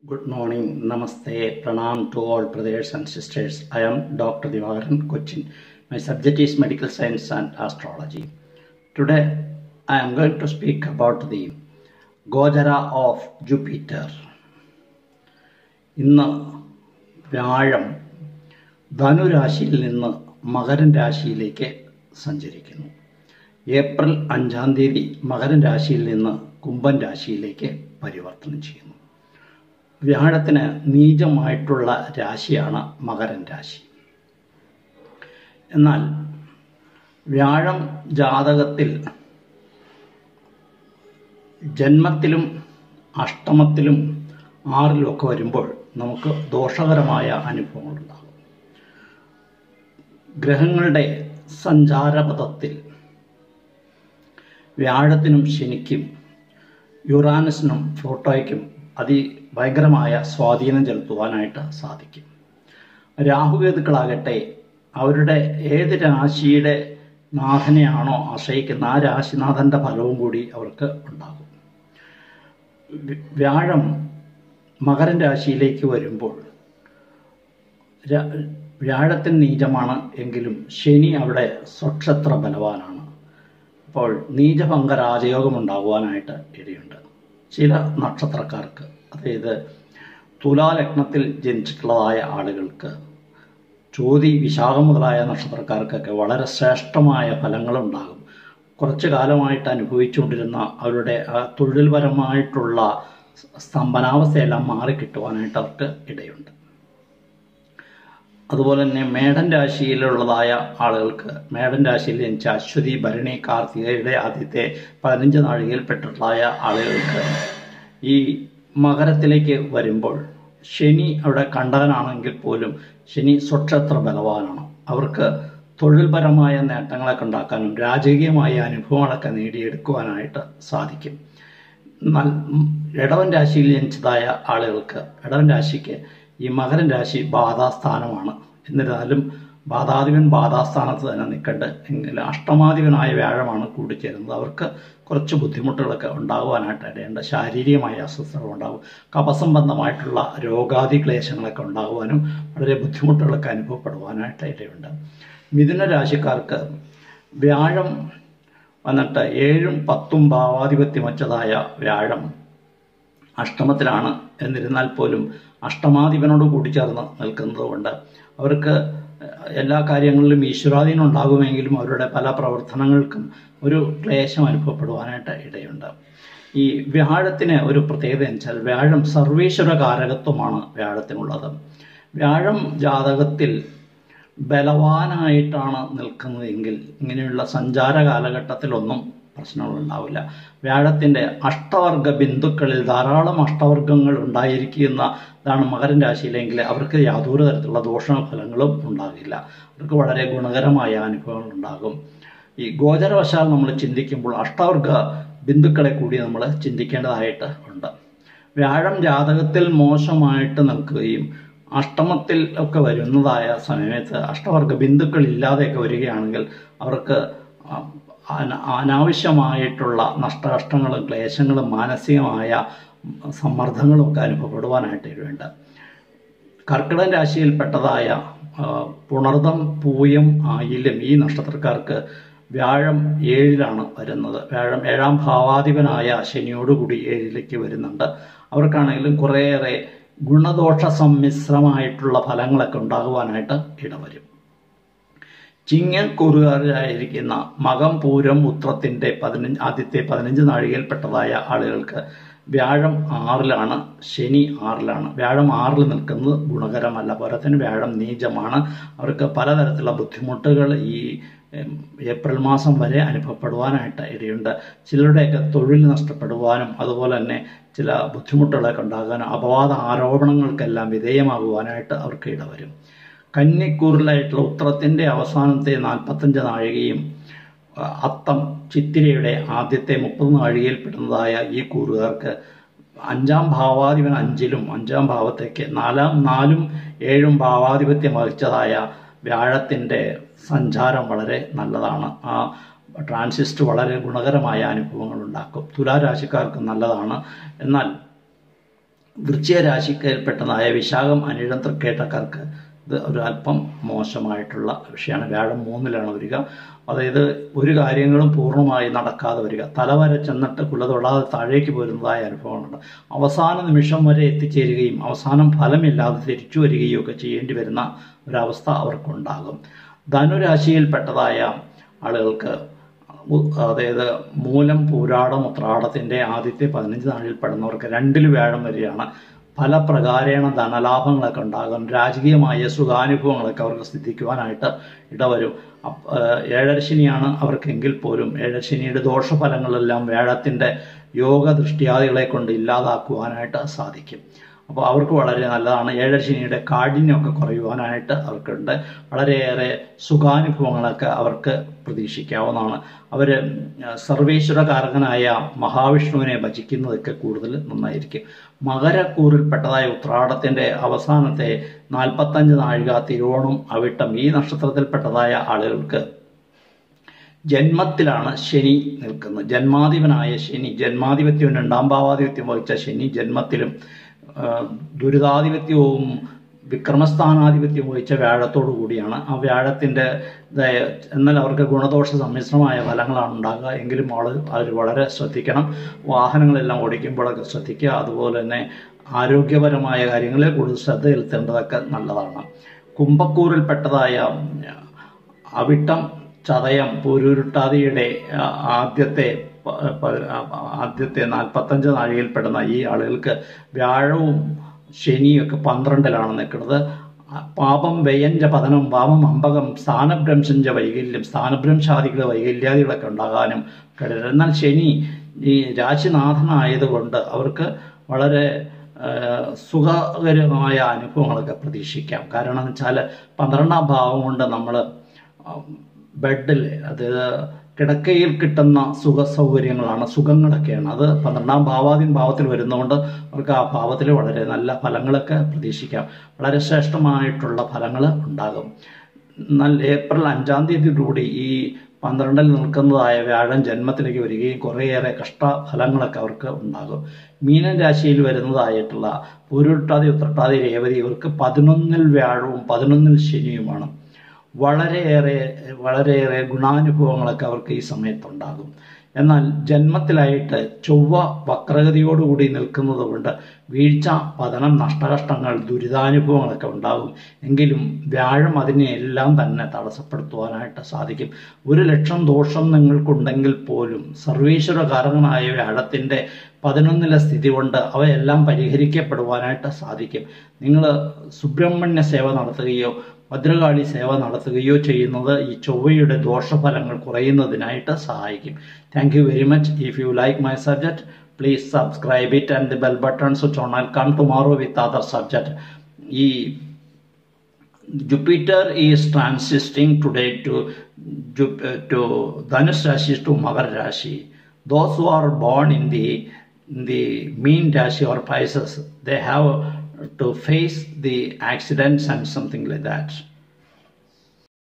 Good morning, Namaste, Pranam to all brothers and sisters. I am Dr. Divakaran Cochin. My subject is medical science and astrology. Today, I am going to speak about the Gojara of Jupiter. ഇന്ന് വ്യാഴം ധനുരാശിയിൽ നിന്ന് മകരൻ രാശിയിലേക്ക് സഞ്ചരിക്കുന്നു April അഞ്ചാം തീയതി മകരൻ രാശിയിൽ നിന്ന് കുംഭൻ രാശിയിലേക്ക് പരിവർത്തനം ചെയ്യുന്നു വ്യാഴത്തിന് നീചമായിട്ടുള്ള രാശിയാണ് മകരൻ രാശി എന്നാൽ വ്യാഴം ജാതകത്തിൽ ജന്മത്തിലും അഷ്ടമത്തിലും ആറിലും ഒക്കെ വരുമ്പോൾ നമുക്ക് ദോഷകരമായ അനുഭവങ്ങളുണ്ടാകും ഗ്രഹങ്ങളുടെ സഞ്ചാരപഥത്തിൽ വ്യാഴത്തിനും ശനിക്കും യുറാനസിനും ഫ്ലോട്ടോയ്ക്കും അതിഭയങ്കരമായ സ്വാധീനം ചെലുത്തുവാനായിട്ട് സാധിക്കും രാഹുകേതുക്കളാകട്ടെ അവരുടെ ഏത് രാശിയുടെ നാഥനെയാണോ ആശ്രയിക്കുന്ന ആ രാശിനാഥൻ്റെ ഫലവും കൂടി അവർക്ക് ഉണ്ടാകും വ്യ- വ്യാഴം മകരൻ രാശിയിലേക്ക് വരുമ്പോൾ രാ- വ്യാഴത്തിന് നീചമാണ് എങ്കിലും ശനി അവിടെ സ്വക്ഷത്ര ബലവാനാണ് അപ്പോൾ നീചഭംഗ രാജയോഗം ഉണ്ടാകുവാനായിട്ട് ഇടയുണ്ട് ചില നക്ഷത്രക്കാർക്ക് അതായത് തുലാലഗ്നത്തിൽ ജനിച്ചിട്ടുള്ളതായ ആളുകൾക്ക് ചോതി വിശാഖം മുതലായ നക്ഷത്രക്കാർക്കൊക്കെ വളരെ ശ്രേഷ്ഠമായ ഫലങ്ങളുണ്ടാകും കുറച്ചു കാലമായിട്ട് അനുഭവിച്ചുകൊണ്ടിരുന്ന അവരുടെ ആ തൊഴിൽപരമായിട്ടുള്ള സ്തംഭനാവസ്ഥയെല്ലാം മാറിക്കിട്ടുവാനായിട്ട് അവർക്ക് ഇടയുണ്ട് അതുപോലെ തന്നെ മേടൻ രാശിയിലുള്ളതായ ആളുകൾക്ക് മേടൻ രാശിയിൽ ജനിച്ച അശ്വതി ഭരണി കാർത്തികയുടെ ആദ്യത്തെ പതിനഞ്ച് നാഴികയിൽപ്പെട്ടിട്ടുള്ളതായ ആളുകൾക്ക് ഈ മകരത്തിലേക്ക് വരുമ്പോൾ ശനി അവിടെ കണ്ടവനാണെങ്കിൽ പോലും ശനി സ്വക്ഷത്ര ബലവാനാണ് അവർക്ക് തൊഴിൽപരമായ നേട്ടങ്ങളൊക്കെ ഉണ്ടാക്കാനും രാജകീയമായ അനുഭവങ്ങളൊക്കെ നേടിയെടുക്കുവാനായിട്ട് സാധിക്കും എന്നാൽ ഉം, ഇടവൻ രാശിയിൽ ജനിച്ചതായ ആളുകൾക്ക് ഇടവൻ രാശിക്ക് ഈ മകരൻ രാശി ബാധാസ്ഥാനമാണ് എന്നിരുന്നാലും ബാധാധിപൻ ബാധാസ്ഥാനത്ത് തന്നെ നിൽക്കണ്ട് എങ്കിൽ അഷ്ടമാധിപനായ വ്യാഴമാണ് കൂടിച്ചേരുന്നത് അവർക്ക് കുറച്ച് ബുദ്ധിമുട്ടുകളൊക്കെ ഉണ്ടാകുവാനായിട്ട് ഇടയുണ്ട് ശാരീരികമായ അസ്വസ്ഥതകൾ ഉണ്ടാകും കപസംബന്ധമായിട്ടുള്ള രോഗാദി ക്ലേശങ്ങളൊക്കെ ഉണ്ടാകുവാനും വളരെ ബുദ്ധിമുട്ടുകളൊക്കെ അനുഭവപ്പെടുവാനായിട്ട് ഇടയുണ്ട് മിഥുന രാശിക്കാർക്ക് വ്യാഴം വന്നിട്ട് ഏഴും പത്തും ഭാവാധിപത്യം വച്ചതായ വ്യാഴം അഷ്ടമത്തിലാണ് എന്നിരുന്നാൽ പോലും അഷ്ടമാധിപനോട് കൂടിച്ചേർന്ന് നിൽക്കുന്നത് കൊണ്ട് അവർക്ക് എല്ലാ കാര്യങ്ങളിലും ഈശ്വരാധീനം ഉണ്ടാകുമെങ്കിലും അവരുടെ പല പ്രവർത്തനങ്ങൾക്കും ഒരു ക്ലേശം അനുഭവപ്പെടുവാനായിട്ട് ഇടയുണ്ട് ഈ വ്യാഴത്തിന് ഒരു പ്രത്യേകത എന്ന് വെച്ചാൽ വ്യാഴം സർവീശ്വര കാരകത്വമാണ് വ്യാഴത്തിനുള്ളത് വ്യാഴം ജാതകത്തിൽ ബലവാനായിട്ടാണ് നിൽക്കുന്നതെങ്കിൽ ഇങ്ങനെയുള്ള സഞ്ചാര കാലഘട്ടത്തിലൊന്നും പ്രശ്നങ്ങളുണ്ടാവില്ല വ്യാഴത്തിൻ്റെ അഷ്ടവർഗ ബിന്ദുക്കളിൽ ധാരാളം അഷ്ടവർഗങ്ങൾ ഉണ്ടായിരിക്കുന്നതാണ് മകരൻ രാശിയിലെങ്കിൽ അവർക്ക് യാതൊരു തരത്തിലുള്ള ദോഷഫലങ്ങളും ഉണ്ടാകില്ല അവർക്ക് വളരെ ഗുണകരമായ അനുഭവങ്ങൾ ഉണ്ടാകും ഈ ഗോചരവശാൽ നമ്മൾ ചിന്തിക്കുമ്പോൾ അഷ്ടവർഗ ബിന്ദുക്കളെ കൂടി നമ്മൾ ചിന്തിക്കേണ്ടതായിട്ട് ഉണ്ട് വ്യാഴം ജാതകത്തിൽ മോശമായിട്ട് നിൽക്കുകയും അഷ്ടമത്തിൽ ഒക്കെ വരുന്നതായ സമയത്ത് അഷ്ടവർഗ ബിന്ദുക്കൾ ഇല്ലാതെയൊക്കെ വരികയാണെങ്കിൽ അവർക്ക് ആ- അന- അനാവശ്യമായിട്ടുള്ള നഷ്ടകഷ്ടങ്ങളും ക്ലേശങ്ങളും മാനസികമായ സമ്മർദ്ദങ്ങളും ഒക്കെ അനുഭവപ്പെടുവാനായിട്ട് ഇടയുണ്ട് കർക്കിടക രാശിയിൽപ്പെട്ടതായ ആ, പുണർദം പൂയം ആയില്യം ഈ നക്ഷത്രക്കാർക്ക് വ്യാഴം ഏഴിലാണ് വരുന്നത് വ്യാഴം ഏഴാം ഭാവാധിപനായ ശനിയോടുകൂടി ഏഴിലേക്ക് വരുന്നുണ്ട് അവർക്കാണെങ്കിലും കുറേയേറെ ഗുണദോഷ സമ്മിശ്രമായിട്ടുള്ള ഫലങ്ങളൊക്കെ ഉണ്ടാകുവാനായിട്ട് ഇടവരും ചിങ്ങക്കൂറുകാരായിരിക്കുന്ന മകം പൂരം ഉത്രത്തിന്റെ പതിനഞ്ച് ആദ്യത്തെ പതിനഞ്ച് നാഴികയിൽപ്പെട്ടതായ ആളുകൾക്ക് വ്യാഴം ആറിലാണ് ശനി ആറിലാണ് വ്യാഴം ആറിൽ നിൽക്കുന്നത് ഗുണകരമല്ല പോരാത്തിന് വ്യാഴം നീചമാണ് അവർക്ക് പലതരത്തിലുള്ള ബുദ്ധിമുട്ടുകൾ ഈ ഉം, ഏപ്രിൽ മാസം വരെ അനുഭവപ്പെടുവാനായിട്ട് ഇടയുണ്ട് ചിലരുടെയൊക്കെ തൊഴിൽ നഷ്ടപ്പെടുവാനും അതുപോലെ തന്നെ ചില ബുദ്ധിമുട്ടുകളൊക്കെ ഉണ്ടാകാനും അപവാദ ആരോപണങ്ങൾക്കെല്ലാം വിധേയമാകുവാനായിട്ട് അവർക്ക് ഇടവരും കന്നിക്കൂറിലായിട്ടുള്ള ഉത്തരത്തിൻ്റെ അവസാനത്തെ നാൽപ്പത്തഞ്ച് നാഴികയും ആ, അത്തം ചിത്തിരയുടെ ആദ്യത്തെ മുപ്പത് നാഴികയിൽപ്പെടുന്നതായ ഈ കൂറുകാർക്ക് അഞ്ചാം ഭാവാധിപൻ അഞ്ചിലും അഞ്ചാം ഭാവത്തേക്ക് നാലാം നാലും ഏഴും ഭാവാധിപത്യം വഹിച്ചതായ വ്യാഴത്തിൻ്റെ സഞ്ചാരം വളരെ നല്ലതാണ് ആ ട്രാൻസിസ്റ്റ് വളരെ ഗുണകരമായ അനുഭവങ്ങൾ ഉണ്ടാക്കും തുലാരാശിക്കാർക്ക് നല്ലതാണ് എന്നാൽ വൃശ്ചിക രാശിക്കൽപ്പെട്ടതായ വിശാഖം അനിഴം തൃക്കേട്ടക്കാർക്ക് ഇത് ഒരു അല്പം മോശമായിട്ടുള്ള വിഷയമാണ് വ്യാഴം മൂന്നിലാണ് വരിക അതായത് ഒരു കാര്യങ്ങളും പൂർണ്ണമായി നടക്കാതെ വരിക തലവരെ ചെന്നിട്ട് കുല തൊടാതെ താഴേക്ക് പോരുന്നതായ അനുഭവമുണ്ട് അവസാന നിമിഷം വരെ എത്തിച്ചേരുകയും അവസാനം ഫലമില്ലാതെ തിരിച്ചു വരികയും ഒക്കെ ചെയ്യേണ്ടി വരുന്ന ഒരവസ്ഥ അവർക്കുണ്ടാകും ധനുരാശിയിൽപ്പെട്ടതായ ആളുകൾക്ക് ഉ- അതായത് മൂലം പൂരാടം ഉത്രാടത്തിൻ്റെ ആദ്യത്തെ പതിനഞ്ച് നാളിൽ പെടുന്നവർക്ക് രണ്ടിൽ വ്യാഴം വരികയാണ് പല പ്രകാരേണ ധനലാഭങ്ങളൊക്കെ ഉണ്ടാകും രാജകീയമായ സുഖാനുഭവങ്ങളൊക്കെ അവർക്ക് സിദ്ധിക്കുവാനായിട്ട് ഇടവരും അപ്പ- ഏഹ് ഏഴരശനിയാണ് അവർക്കെങ്കിൽ പോലും ഏഴരശനിയുടെ ദോഷഫലങ്ങളെല്ലാം വ്യാഴത്തിൻ്റെ യോഗ ദൃഷ്ടിയാദികളെ കൊണ്ട് ഇല്ലാതാക്കുവാനായിട്ട് സാധിക്കും അപ്പോൾ അവർക്ക് വളരെ നല്ലതാണ് ഏഴരശനിയുടെ കാഠിന്യമൊക്കെ കുറയുവാനായിട്ട് അവർക്കുണ്ട് വളരെയേറെ സുഖാനുഭവങ്ങളൊക്കെ അവർക്ക് പ്രതീക്ഷിക്കാവുന്നതാണ് അവർ സർവേശ്വരകാരകനായ മഹാവിഷ്ണുവിനെ ഭജിക്കുന്നതൊക്കെ കൂടുതൽ നന്നായിരിക്കും മകരക്കൂറിൽപ്പെട്ടതായ ഉത്രാടത്തിൻ്റെ അവസാനത്തെ നാൽപ്പത്തഞ്ച് നാഴിക തിരുവോണം അവിട്ടം ഈ നക്ഷത്രത്തിൽപ്പെട്ടതായ ആളുകൾക്ക് ജന്മത്തിലാണ് ശനി നിൽക്കുന്നത് ജന്മാധിപനായ ശനി ജന്മാധിപത്യവും രണ്ടാം ഭാവാധിപത്യം വഹിച്ച ശനി ജന്മത്തിലും ആ, ദുരിതാധിപത്യവും വിക്രമസ്ഥാനാധിപത്യം വഹിച്ച വ്യാഴത്തോടു കൂടിയാണ് ആ വ്യാഴത്തിൻ്റെ ദയ- എന്നാൽ അവർക്ക് ഗുണദോഷ സമ്മിശ്രമായ ഫലങ്ങളാണ് ഉണ്ടാകുക എങ്കിലും ആൾ അവർ വളരെ ശ്രദ്ധിക്കണം വാഹനങ്ങളെല്ലാം ഓടിക്കുമ്പോഴൊക്കെ ശ്രദ്ധിക്കുക അതുപോലെ തന്നെ ആരോഗ്യപരമായ കാര്യങ്ങളിൽ കൂടുതൽ ശ്രദ്ധ ചെലുത്തേണ്ടതൊക്കെ നല്ലതാണ് കുംഭക്കൂറിൽപ്പെട്ടതായ അവിട്ടം ചതയം പൂരുരുട്ടാതിയുടെ ആ, ആദ്യത്തെ പ- പ- ആദ്യത്തെ നാൽപ്പത്തഞ്ച് നാഴികയിൽപ്പെടുന്ന ഈ ആളുകൾക്ക് വ്യാഴവും ശനിയൊക്കെ പന്ത്രണ്ടിലാണ് നിൽക്കുന്നത് പാപം വ്യയഞ്ച പതനം പാപം അമ്പകം സ്ഥാനഭ്രംശഞ്ച വൈകല്യം സ്ഥാനഭ്രംശാദികൾ വൈകല്യാദികളൊക്കെ ഉണ്ടാകാനും കഴിയും എന്നാൽ ശനി ഈ രാശിനാഥനായതുകൊണ്ട് അവർക്ക് വളരെ ആ, സുഖകരമായ അനുഭവങ്ങളൊക്കെ പ്രതീക്ഷിക്കാം കാരണം എന്ന് വെച്ചാൽ പന്ത്രണ്ടാം ഭാവം കൊണ്ട് നമ്മൾ ബെഡിൽ അതായത് കിടക്കയിൽ കിട്ടുന്ന സുഖ സൗകര്യങ്ങളാണ് സുഖങ്ങളൊക്കെയാണ് അത് പന്ത്രണ്ടാം ഭാവാധീൻ ഭാവത്തിൽ വരുന്നതുകൊണ്ട് അവർക്ക് ആ ഭാവത്തിൽ വളരെ നല്ല ഫലങ്ങളൊക്കെ പ്രതീക്ഷിക്കാം വളരെ ശ്രേഷ്ഠമായിട്ടുള്ള ഫലങ്ങൾ ഉണ്ടാകും എന്നാൽ ഏപ്രിൽ അഞ്ചാം തീയതിയോടുകൂടി ഈ പന്ത്രണ്ടിൽ നിൽക്കുന്നതായ വ്യാഴം ജന്മത്തിലേക്ക് വരികയും കുറേയേറെ കഷ്ടഫലങ്ങളൊക്കെ അവർക്ക് ഉണ്ടാകും മീനൻ രാശിയിൽ വരുന്നതായിട്ടുള്ള പൂരുട്ടാതി ഉത്രട്ടാതി രേവതി ഇവർക്ക് പതിനൊന്നിൽ വ്യാഴവും പതിനൊന്നിൽ ശനിയുമാണ് വളരെയേറെ വളരെയേറെ ഗുണാനുഭവങ്ങളൊക്കെ അവർക്ക് ഈ സമയത്തുണ്ടാകും എന്നാൽ ജന്മത്തിലായിട്ട് ചൊവ്വ വക്രഗതിയോടുകൂടി നിൽക്കുന്നത് കൊണ്ട് വീഴ്ച പതനം നഷ്ടകഷ്ടങ്ങൾ ദുരിതാനുഭവങ്ങളൊക്കെ ഉണ്ടാകും എങ്കിലും വ്യാഴം അതിനെ എല്ലാം തന്നെ തടസ്സപ്പെടുത്തുവാനായിട്ട് സാധിക്കും ഒരു ലക്ഷം ദോഷം നിങ്ങൾക്കുണ്ടെങ്കിൽ പോലും സർവീശ്വരകാരകനായ വ്യാഴത്തിൻ്റെ പതിനൊന്നിലെ സ്ഥിതി കൊണ്ട് അവയെല്ലാം പരിഹരിക്കപ്പെടുവാനായിട്ട് സാധിക്കും നിങ്ങൾ സുബ്രഹ്മണ്യ സേവ നടത്തുകയോ ഭദ്രകാളി സേവ നടത്തുകയോ ചെയ്യുന്നത് ഈ ചൊവ്വയുടെ ദോഷഫലങ്ങൾ കുറയുന്നതിനായിട്ട് സഹായിക്കും thank you very much if you like my subject please subscribe it and the bell button switch on I come tomorrow with other subject ഈ Jupiter is transiting today to Jup- uh, to Dhanush Rashi to Magar Rashi. Those who are born in the in the mean Rashi or Pisces, they have to face the accidents and something like that.